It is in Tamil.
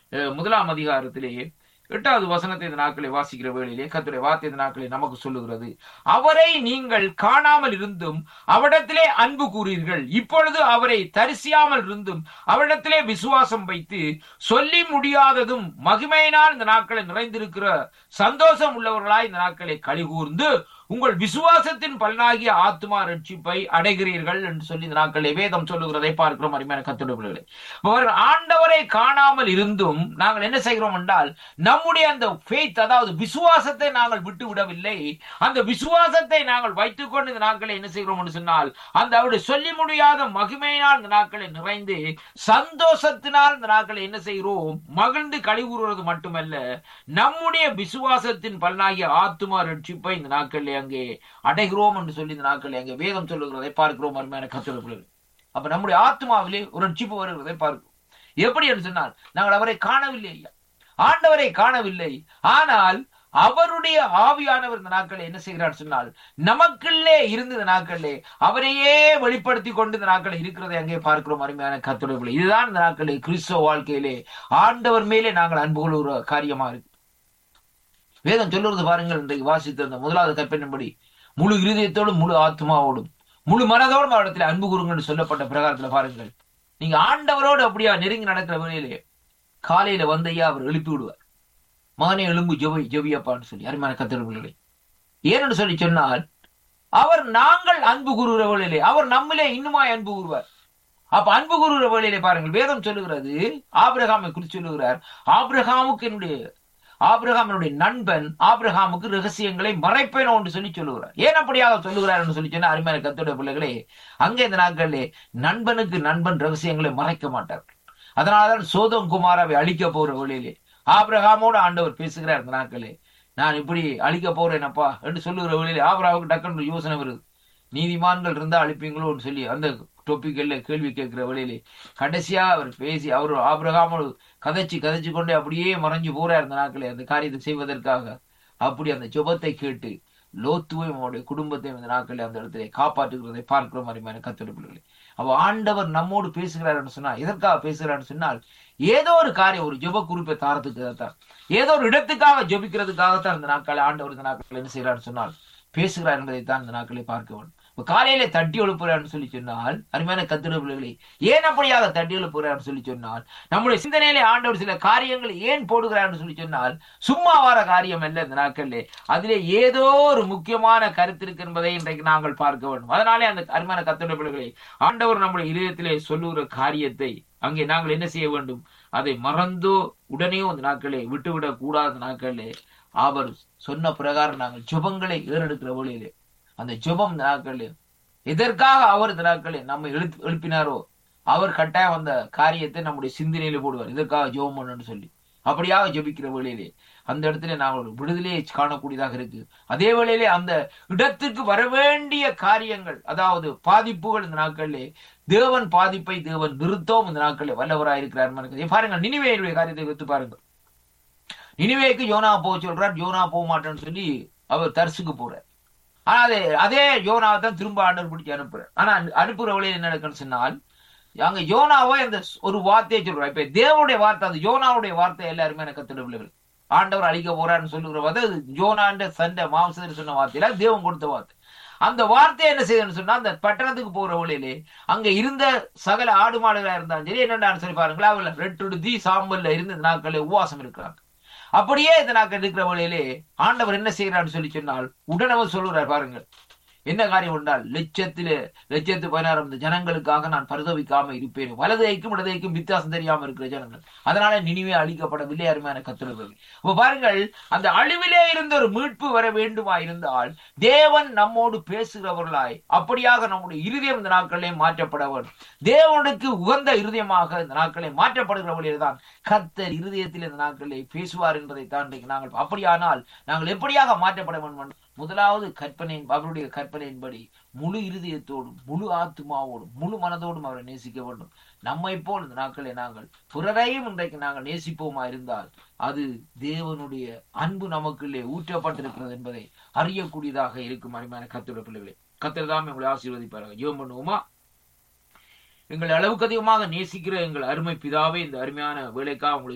அஹ், முதலாம் அதிகாரத்திலேயே எட்டாவது வசனத்தை இந்த நாட்களை வாசிக்கிற வேளையிலே கர்த்தருடைய வார்த்தை இந்த நாட்களை நமக்கு சொல்லுகிறது அவரை நீங்கள் காணாமல் இருந்தும் அவரிடத்திலே அன்பு கூறீர்கள் இப்பொழுது அவரை தரிசியாமல் இருந்தும் அவரிடத்திலே விசுவாசம் வைத்து சொல்லி முடியாததும் மகிமையினால் இந்த நாட்களை நிறைந்திருக்கிற சந்தோஷம் உள்ளவர்களாய் இந்த நாட்களை கழிகூர்ந்து உங்கள் விசுவாசத்தின் பலனாகிய ஆத்மா ரட்சிப்பை அடைகிறீர்கள் என்று சொல்லி இந்த நாட்களை வேதம் சொல்லுகிறதை பார்க்கிறோம் அருமையான கத்துடையவர்களே அவர்கள் ஆண்டவரை காணாமல் இருந்தும் நாங்கள் என்ன செய்கிறோம் என்றால் நம்முடைய அந்த ஃபெய்த் அதாவது விசுவாசத்தை நாங்கள் விட்டு விடவில்லை அந்த விசுவாசத்தை நாங்கள் வைத்துக்கொண்டு இந்த நாட்களை என்ன செய்கிறோம் என்று சொன்னால் அந்த அவருடைய சொல்லி முடியாத மகிமையினால் இந்த நாட்களை நிறைந்து சந்தோஷத்தினால் இந்த நாட்களை என்ன செய்கிறோம் மகிழ்ந்து கழிவுறுவது மட்டுமல்ல நம்முடைய விசுவாசத்தின் பலனாகிய ஆத்துமா ரட்சிப்பை இந்த நாட்களில் அங்கே அடைகிறோம் என்று சொல்லி இந்த நாட்களில் அங்கே வேதம் சொல்லுகிறதை பார்க்கிறோம் அருமையான கத்துரைகள் அப்ப நம்முடைய ஆத்மாவிலே ஒரு ரட்சிப்பு வருகிறதை பார்க்கிறோம் எப்படி என்று சொன்னால் நாங்கள் அவரை காணவில்லை ஐயா ஆண்டவரை காணவில்லை ஆனால் அவருடைய ஆவியானவர் இந்த நாட்களை என்ன செய்கிறார் சொன்னால் நமக்குள்ளே இருந்த இந்த நாட்களிலே அவரையே வெளிப்படுத்தி கொண்டு இந்த நாட்களை இருக்கிறதை அங்கே பார்க்கிறோம் அருமையான கத்துடைகளை இதுதான் இந்த நாட்களிலே கிறிஸ்தவ வாழ்க்கையிலே ஆண்டவர் மேலே நாங்கள் அன்பு கொள்கிற காரியமா இருக்கு வேதம் சொல்லுறது பாருங்கள் இன்றைக்கு வாசித்த அந்த முதலாவது கற்பின்படி முழு இருதயத்தோடும் முழு ஆத்மாவோடும் முழு மனதோடும் அவரிடத்தில் அன்பு கூறுங்கள் சொல்லப்பட்ட பிரகாரத்துல பாருங்கள் நீங்க ஆண்டவரோடு அப்படியா நெருங்கி நடக்கிற வேலையிலே காலையில வந்தையா அவர் எழுப்பி விடுவார் மகனே எலும்பு ஜெவி ஜெவியப்பான்னு சொல்லி அருமையான கத்திரர்களே ஏன்னு சொல்லி சொன்னால் அவர் நாங்கள் அன்பு கூறுகிற வேளையிலே அவர் நம்மிலே இன்னுமாய் அன்பு கூறுவார் அப்ப அன்பு கூறுகிற வேளையிலே பாருங்கள் வேதம் சொல்லுகிறது ஆபிரகாமை குறித்து சொல்லுகிறார் ஆபிரகாமுக்கு என்னுடைய ஆபிரகாமனுடைய நண்பன் ஆபிரகாமுக்கு ரகசியங்களை மறைப்பேனோ என்று சொல்லி சொல்லுகிறார் ஏன் அப்படியாக சொல்லுகிறார் என்று சொல்லி சொன்னா அருமையான கத்துடைய பிள்ளைகளே அங்கே இந்த நாட்களிலே நண்பனுக்கு நண்பன் ரகசியங்களை மறைக்க மாட்டார் அதனால்தான் சோதம் குமாராவை அழிக்க போற வழியிலே ஆபிரகாமோடு ஆண்டவர் பேசுகிறார் இந்த நாட்களே நான் இப்படி அழிக்க போறேனப்பா என்று சொல்லுகிற வழியிலே ஆபிரகாமுக்கு டக்குன்னு யோசனை வருது நீதிமான்கள் இருந்தா அழிப்பீங்களோன்னு சொல்லி அந்த டொப்பிக்கல்ல கேள்வி கேட்கிற வழியிலே கடைசியா அவர் பேசி அவர் ஆபிரகாமோடு கதைச்சு கதைச்சு கொண்டே அப்படியே மறைஞ்சு போறார் இந்த நாட்களே அந்த காரியத்தை செய்வதற்காக அப்படி அந்த ஜெபத்தை கேட்டு லோத்துவையும் அவருடைய குடும்பத்தையும் இந்த நாட்களில் அந்த இடத்திலே காப்பாற்றுகிறதை பார்க்கிற மாதிரியான கத்தெடுப்புகளை அவ ஆண்டவர் நம்மோடு பேசுகிறார்னு சொன்னா எதற்காக பேசுகிறார்னு சொன்னால் ஏதோ ஒரு காரியம் ஒரு ஜெப குறிப்பை தாரத்துக்காகத்தான் ஏதோ ஒரு இடத்துக்காக ஜெபிக்கிறதுக்காகத்தான் இந்த நாட்களை ஆண்டவர் இந்த நாட்கள் என்ன செய்கிறார்னு சொன்னால் பேசுகிறார் என்பதைத்தான் இந்த நாட்களை பார்க்க வேண்டும் இப்ப காலையில தட்டி எழுப்புறான்னு சொல்லி சொன்னால் அருமையான கத்திர பிள்ளைகளை ஏன் அப்படியாக தட்டி எழுப்புறான்னு சொல்லி சொன்னால் நம்முடைய சிந்தனையிலே ஆண்டவர் சில காரியங்களை ஏன் போடுகிறார்னு சொல்லி சொன்னால் சும்மா வர காரியம் அல்ல இந்த நாட்களிலே அதிலே ஏதோ ஒரு முக்கியமான கருத்து இருக்கு என்பதை இன்றைக்கு நாங்கள் பார்க்க வேண்டும் அதனாலே அந்த அருமையான கத்திர பிள்ளைகளை ஆண்டவர் நம்முடைய இதயத்திலே சொல்லுகிற காரியத்தை அங்கே நாங்கள் என்ன செய்ய வேண்டும் அதை மறந்தோ உடனேயோ அந்த நாட்களே விட்டுவிடக் கூடாத நாட்களே அவர் சொன்ன பிரகாரம் நாங்கள் ஜெபங்களை ஏறெடுக்கிற வழியிலே அந்த ஜெபம் இந்த நாட்களில் எதற்காக அவர் இந்த நாட்களில் நம்ம எழுத்து எழுப்பினாரோ அவர் கட்டாயம் அந்த காரியத்தை நம்முடைய சிந்தனையில போடுவார் இதற்காக ஜெபம் பண்ணணும்னு சொல்லி அப்படியாக ஜெபிக்கிற வேளையிலே அந்த இடத்துல நாங்கள் ஒரு விடுதலையை காணக்கூடியதாக இருக்கு அதே வேளையிலே அந்த இடத்துக்கு வர வேண்டிய காரியங்கள் அதாவது பாதிப்புகள் இந்த நாட்களிலே தேவன் பாதிப்பை தேவன் நிறுத்தவும் இந்த நாட்களில் வல்லவராயிருக்கிறார் பாருங்கள் நினைவேயுடைய காரியத்தை வைத்து பாருங்கள் நினைவேக்கு யோனா போக சொல்றார் யோனா போக மாட்டேன்னு சொல்லி அவர் தரிசுக்கு போறார் ஆனா அதே அதே யோனாவை தான் திரும்ப ஆண்டவர் பிடிச்சி அனுப்புறார் ஆனா அனுப்புற வழியில் என்ன நடக்குன்னு சொன்னால் அங்க யோனாவை அந்த ஒரு வார்த்தையை சொல்றார் இப்ப தேவனுடைய வார்த்தை அந்த யோனாவுடைய வார்த்தை எல்லாருமே எனக்கு கத்திடவில்லை ஆண்டவர் அழிக்க போறாருன்னு சொல்லுகிற வார்த்தை யோனாண்ட சண்டை மாம்சத்தில் சொன்ன வார்த்தையில தேவன் கொடுத்த வார்த்தை அந்த வார்த்தை என்ன செய்யுதுன்னு சொன்னா அந்த பட்டணத்துக்கு போற வழியிலே அங்க இருந்த சகல ஆடு மாடுகளா இருந்தாலும் சரி என்னென்னு சொல்லி பாருங்களா அவள ரெட்டுடுதி சாம்பல்ல இருந்து இந்த நாட்களில் உபவாசம் இருக்கிறாங்க அப்படியே இந்த நாட்கள் இருக்கிற வழியிலே ஆண்டவர் என்ன செய்யறான்னு சொல்லி சொன்னால் உடனவர் சொல்லுறார் பாருங்கள் என்ன காரியம் உண்டால் லட்சத்திலே லட்சத்து பதினாறு ஜனங்களுக்காக நான் பரிதவிக்காம இருப்பேன் வலது ஐக்கும் இடது ஐக்கும் வித்தியாசம் தெரியாம இருக்கிற ஜனங்கள் அதனால நினைவே அழிக்கப்படவில்லை அருமையான கத்துறது அப்ப பாருங்கள் அந்த அழிவிலே இருந்த ஒரு மீட்பு வர வேண்டுமா இருந்தால் தேவன் நம்மோடு பேசுகிறவர்களாய் அப்படியாக நம்முடைய இருதயம் இந்த நாட்களே மாற்றப்பட வேண்டும் தேவனுக்கு உகந்த இருதயமாக இந்த நாட்களை மாற்றப்படுகிற வழியில்தான் கர்த்தர் இருதயத்தில் இந்த நாட்களை பேசுவார் என்பதை தான் நாங்கள் அப்படியானால் நாங்கள் எப்படியாக மாற்றப்பட வேண்டும் முதலாவது கற்பனை அவருடைய கற்பனையின்படி முழு இருதயத்தோடும் முழு ஆத்மாவோடும் முழு மனதோடும் அவரை நேசிக்க வேண்டும் நம்மை போல் இந்த நாட்களை நாங்கள் பிறரையும் இன்றைக்கு நாங்கள் நேசிப்போமா இருந்தால் அது தேவனுடைய அன்பு நமக்குள்ளே ஊற்றப்பட்டிருக்கிறது என்பதை அறியக்கூடியதாக இருக்கும் அருமையான கத்திர பிள்ளைகளே கத்திர தான் உங்களை ஆசீர்வதிப்பார்கள் ஜெபம் பண்ணுவோமா எங்கள் அளவுக்கு அதிகமாக நேசிக்கிற எங்கள் அருமை பிதாவே இந்த அருமையான வேலைக்காக உங்களுக்கு